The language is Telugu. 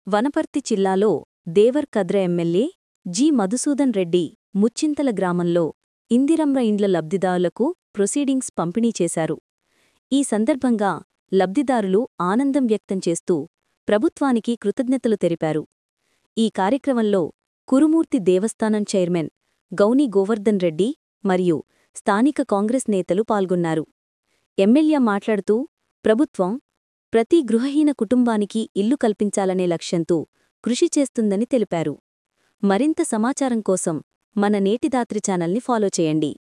వనపర్తి జిల్లాలో Devarkadra MLA G Madhusudan Reddy Muchintala గ్రామంలో ఇందిరమ్ర ఇండ్ల లబ్ధిదారులకు ప్రొసీడింగ్స్ పంపిణీ చేశారు ఈ సందర్భంగా లబ్ధిదారులు ఆనందం వ్యక్తం చేస్తూ ప్రభుత్వానికి కృతజ్ఞతలు తెలిపారు ఈ కార్యక్రమంలో కురుమూర్తి దేవస్థానం చైర్మన్ గౌని గోవర్ధన్ రెడ్డి మరియు స్థానిక కాంగ్రెస్ నేతలు పాల్గొన్నారు ఎమ్మెల్యే మాట్లాడుతూ ప్రభుత్వం ప్రతి గృహహీన కుటుంబానికి ఇల్లు కల్పించాలనే లక్ష్యంతో కృషి చేస్తుందని తెలిపారు మరింత సమాచారం కోసం మన నేటిదాత్రి ఛానల్ని ఫాలో చేయండి